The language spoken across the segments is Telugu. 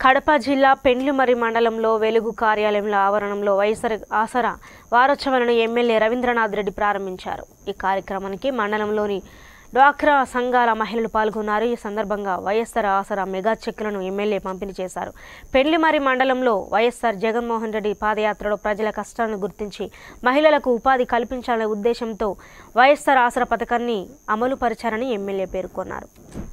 కడప జిల్లా పెండ్లిమర్రి మండలంలో వెలుగు కార్యాలయంలో ఆవరణంలో వైఎస్ఆర్ ఆసరా వారోత్సవాలను ఎమ్మెల్యే రవీంద్రనాథ్ రెడ్డి ప్రారంభించారు ఈ కార్యక్రమానికి మండలంలోని డ్వాక్రా సంఘాల మహిళలు పాల్గొన్నారు ఈ సందర్భంగా వైఎస్ఆర్ ఆసరా మెగా చెక్కులను ఎమ్మెల్యే పంపిణీ చేశారు పెండ్లిమర్రి మండలంలో వైఎస్ఆర్ జగన్మోహన్ రెడ్డి పాదయాత్రలో ప్రజల కష్టాలను గుర్తించి మహిళలకు ఉపాధి కల్పించాలనే ఉద్దేశంతో వైఎస్ఆర్ ఆసరా పథకాన్ని అమలు పరిచారని ఎమ్మెల్యే పేర్కొన్నారు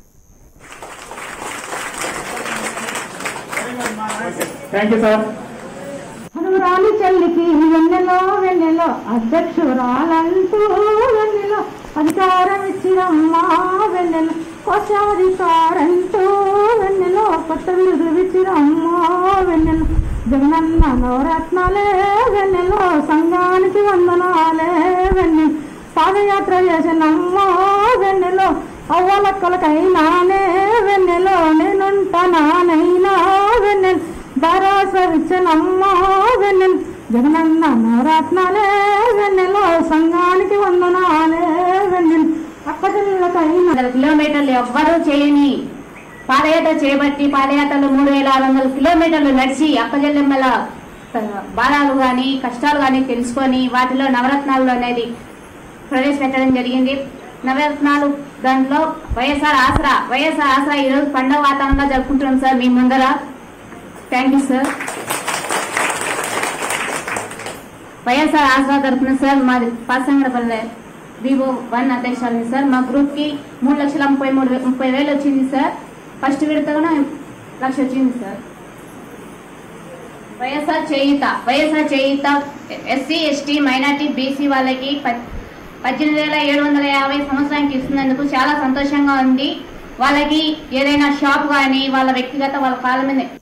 థ్యాంక్ యూ సార్ హనుమరాలి చెల్లికి వెన్నెలో వెన్నెలో అధ్యక్షురాలంటూ వెన్నెలో అధికారం ఇచ్చిరమ్మా వెన్నెలో కోశాధికారంటూ వెన్నెలో కొత్త విడుదల ఇచ్చిరమ్మా వెన్నెలో జగనన్న నవరత్నాలే వెన్నెలో సంఘానికి వందనాలే వెన్నెల పాదయాత్ర చేసినమ్మా వెన్నెలో అవ్వలక్కలకైనానే వెన్నెలో నేనుంటానైనా వెన్నెల భరోసా ఇచ్చనమ్మా వెన్నెల జగనన్న నవరత్నాలే వెన్నెలో సంఘానికి వందనాలే వెన్నెల అక్కడికైనా వందల కిలోమీటర్లు ఎవ్వరూ చేయని పాదయాత్ర చేపట్టి పాదయాత్రలు మూడు వేల ఆరు వందల కిలోమీటర్లు నడిచి అక్కజల్లెమ్మల బాధలు కానీ కష్టాలు కానీ తెలుసుకొని వాటిలో నవరత్నాలు అనేది ప్రవేశపెట్టడం జరిగింది నవరత్నాలు దాంట్లో వైఎస్ఆర్ ఆసరా వైఎస్ఆర్ ఆసరా ఈరోజు పండుగ వాతావరణంగా జరుపుకుంటున్నాం సార్ మీ ముందర thank you sir YSR Aasara తరఫున సార్ మాది పాసంగడపల్లె వివో వన్ అధ్యక్షురాలిని సార్ మా గ్రూప్ కి మూడు లక్షల ముప్పై మూడు వే- ముప్పై వేలు వచ్చింది సార్ ఫస్ట్ విడతగా లక్ష వచ్చింది sir YSR Cheyutha YSR Cheyutha SC ST minority BC వాళ్ళకి ప- పద్దెనిమిది వేల ఏడు వందల యాభై సంవత్సరానికి ఇస్తున్నందుకు చాలా సంతోషంగా ఉంది వాళ్ళకి ఏదైనా షాప్ కానీ వాళ్ళ వ్యక్తిగత వాళ్ళ కాళ్ళ మీద